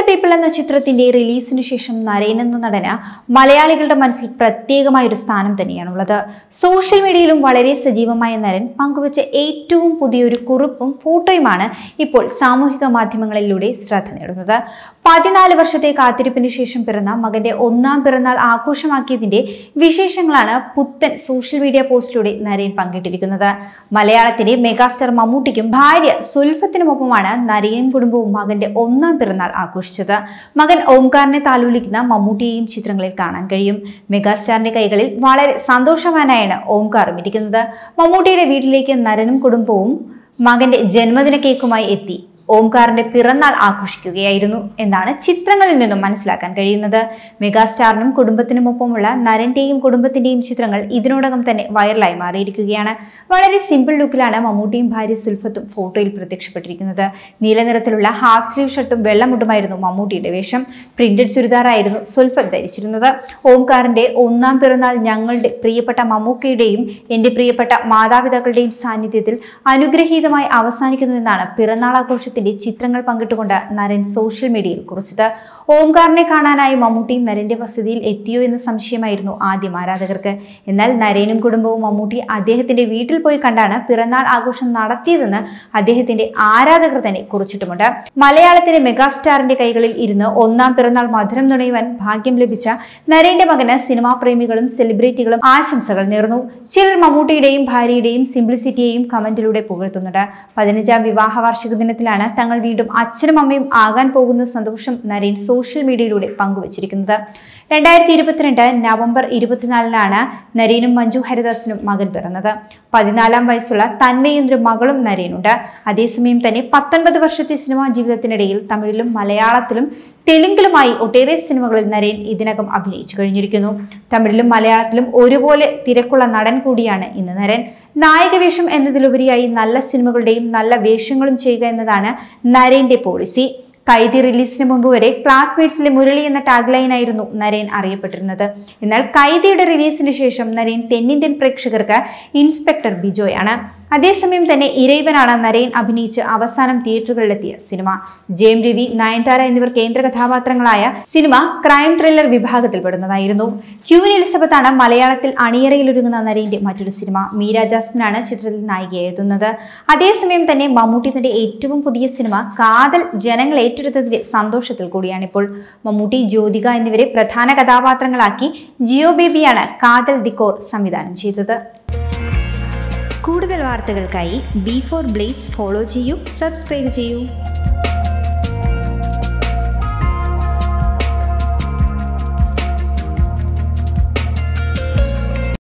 people എന്ന ചിത്രത്തിന്റെ റിലീസിന് ശേഷം നരേൻ എന്ന നടന് മലയാളികളുടെ മനസ്സിൽ പ്രത്യേകമായ ഒരു സ്ഥാനം തന്നെയാണുള്ളത് സോഷ്യൽ മീഡിയയിലും വളരെ സജീവമായ നരൻ പങ്കുവച്ച ഏറ്റവും പുതിയൊരു കുറിപ്പും ഫോട്ടോയുമാണ് ഇപ്പോൾ സാമൂഹിക മാധ്യമങ്ങളിലൂടെ ശ്രദ്ധ നേടുന്നത് പതിനാല് വർഷത്തെ കാത്തിരിപ്പിന് ശേഷം പിറന്ന മകന്റെ ഒന്നാം പിറന്നാൾ ആഘോഷമാക്കിയതിന്റെ വിശേഷങ്ങളാണ് പുത്തൻ സോഷ്യൽ മീഡിയ പോസ്റ്റിലൂടെ നരേൻ പങ്കിട്ടിരിക്കുന്നത് മലയാളത്തിന്റെ മെഗാസ്റ്റാർ മമ്മൂട്ടിക്കും ഭാര്യ സുൽഫത്തിനുമൊപ്പമാണ് നരേൻ കുടുംബവും മകന്റെ ഒന്നാം പിറന്നാൾ ആഘോഷിച്ചത് മകൻ ഓംകാറിനെ താലോലിക്കുന്ന മമ്മൂട്ടിയെയും ചിത്രങ്ങളിൽ കാണാൻ കഴിയും മെഗാസ്റ്റാറിന്റെ കൈകളിൽ വളരെ സന്തോഷവാനായാണ് ഓംകാറും ഇരിക്കുന്നത് മമ്മൂട്ടിയുടെ വീട്ടിലേക്ക് നരനും കുടുംബവും മകന്റെ ജന്മദിന കേക്കുമായി എത്തി ഓംകാറിന്റെ പിറന്നാൾ ആഘോഷിക്കുകയായിരുന്നു എന്നാണ് ചിത്രങ്ങളിൽ നിന്നും മനസ്സിലാക്കാൻ കഴിയുന്നത് മെഗാസ്റ്റാറിനും കുടുംബത്തിനുമൊപ്പമുള്ള നരന്റെയും കുടുംബത്തിന്റെയും ചിത്രങ്ങൾ ഇതിനോടകം തന്നെ വൈറലായി മാറിയിരിക്കുകയാണ് വളരെ സിമ്പിൾ ലുക്കിലാണ് മമ്മൂട്ടിയും ഭാര്യ സുൽഫത്തും ഫോട്ടോയിൽ പ്രത്യക്ഷപ്പെട്ടിരിക്കുന്നത് നീലനിറത്തിലുള്ള ഹാഫ് സ്ലീവ് ഷർട്ടും വെള്ളമുണ്ടുമായിരുന്നു മമ്മൂട്ടിയുടെ വേഷം പ്രിന്റഡ് ചുരിദാറായിരുന്നു സുൽഫത്ത് ധരിച്ചിരുന്നത് ഓംകാറിന്റെ ഒന്നാം പിറന്നാൾ ഞങ്ങളുടെ പ്രിയപ്പെട്ട മമ്മൂക്കയുടെയും എൻ്റെ പ്രിയപ്പെട്ട മാതാപിതാക്കളുടെയും സാന്നിധ്യത്തിൽ അനുഗ്രഹീതമായി അവസാനിക്കുന്നുവെന്നാണ് പിറന്നാൾ ആഘോഷത്തിന്റെ ചിത്രങ്ങൾ പങ്കിട്ടുകൊണ്ട് നരൻ സോഷ്യൽ മീഡിയയിൽ കുറിച്ചത് ഓംകാറിനെ കാണാനായി മമ്മൂട്ടി നരന്റെ വസതിയിൽ എത്തിയോ എന്ന സംശയമായിരുന്നു ആദ്യം ആരാധകർക്ക് എന്നാൽ നരേനും കുടുംബവും മമ്മൂട്ടി അദ്ദേഹത്തിന്റെ വീട്ടിൽ പോയി കണ്ടാണ് പിറന്നാൾ ആഘോഷം നടത്തിയതെന്ന് അദ്ദേഹത്തിന്റെ ആരാധകർ തന്നെ കുറിച്ചിട്ടുമുണ്ട് മലയാളത്തിലെ മെഗാസ്റ്റാറിന്റെ കൈകളിൽ ഇരുന്ന് ഒന്നാം പിറന്നാൾ മധുരം നുണയുവാൻ ഭാഗ്യം ലഭിച്ച നരേന്റെ മകന് സിനിമാ പ്രേമികളും സെലിബ്രിറ്റികളും ആശംസകൾ നേർന്നു ചിലർ മമ്മൂട്ടിയുടെയും ഭാര്യയുടെയും സിംപ്ലിസിറ്റിയെയും കമന്റിലൂടെ പുകഴ്ത്തുന്നുണ്ട് പതിനഞ്ചാം വിവാഹ വാർഷിക ദിനത്തിലാണ് തങ്ങൾ വീണ്ടും അച്ഛനും അമ്മയും ആകാൻ പോകുന്ന സന്തോഷം നരേൻ സോഷ്യൽ മീഡിയയിലൂടെ പങ്കുവച്ചിരിക്കുന്നത് രണ്ടായിരത്തി ഇരുപത്തിരണ്ട് നവംബർ ഇരുപത്തിനാലിനാണ് നരേനും മഞ്ജു ഹരിദാസിനും മകൻ പിറന്നത് പതിനാലാം വയസ്സുള്ള തന്മയെന്നൊരു മകളും നരേനുണ്ട് അതേസമയം തന്നെ പത്തൊൻപത് വർഷത്തെ സിനിമാ ജീവിതത്തിനിടയിൽ തമിഴിലും മലയാളത്തിലും തെലുങ്കിലുമായി ഒട്ടേറെ സിനിമകളിൽ നരേൻ ഇതിനകം അഭിനയിച്ചു കഴിഞ്ഞിരിക്കുന്നു തമിഴിലും മലയാളത്തിലും ഒരുപോലെ തിരക്കുള്ള നടൻ കൂടിയാണ് ഇന്ന് നരൻ നായകവേഷം എന്നതിലുപരിയായി നല്ല സിനിമകളുടെയും നല്ല വേഷങ്ങളും ചെയ്യുക എന്നതാണ് നരേന്റെ പോളിസി കൈതി റിലീസിന് മുമ്പ് വരെ ക്ലാസ്മേറ്റ്സിലെ മുരളി എന്ന ടാഗ്ലൈനായിരുന്നു നരേൻ അറിയപ്പെട്ടിരുന്നത് എന്നാൽ കൈതിയുടെ റിലീസിന് ശേഷം നരേൻ തെന്നിന്ത്യൻ പ്രേക്ഷകർക്ക് ഇൻസ്പെക്ടർ ബിജോയാണ് അതേസമയം തന്നെ ഇരൈവനാണ് നരേൻ അഭിനയിച്ച് അവസാനം തിയേറ്ററുകളിലെത്തിയ സിനിമ ജെയിം രവി നയൻതാര എന്നിവർ കേന്ദ്ര കഥാപാത്രങ്ങളായ സിനിമ ക്രൈം ത്രില്ലർ വിഭാഗത്തിൽപ്പെടുന്നതായിരുന്നു ക്യൂൻ എലിസബത്താണ് മലയാളത്തിൽ അണിയറയിലൊരുങ്ങുന്ന നരേന്റെ മറ്റൊരു സിനിമ മീര ജാസ്മിനാണ് ചിത്രത്തിൽ നായികയായി എത്തുന്നത് അതേസമയം തന്നെ മമ്മൂട്ടി തന്റെ ഏറ്റവും പുതിയ സിനിമ കാതൽ ജനങ്ങൾ ഏറ്റെടുത്തതിന്റെ സന്തോഷത്തിൽ കൂടിയാണിപ്പോൾ മമ്മൂട്ടി ജ്യോതിക എന്നിവരെ പ്രധാന കഥാപാത്രങ്ങളാക്കി ജിയോ ബേബിയാണ് കാതൽ ദിക്കോർ സംവിധാനം ചെയ്തത് കൂടുതൽ വാർത്തകൾക്കായി ബി ഫോർ ബ്ലേസ് ഫോളോ ചെയ്യൂ സബ്സ്ക്രൈബ് ചെയ്യൂ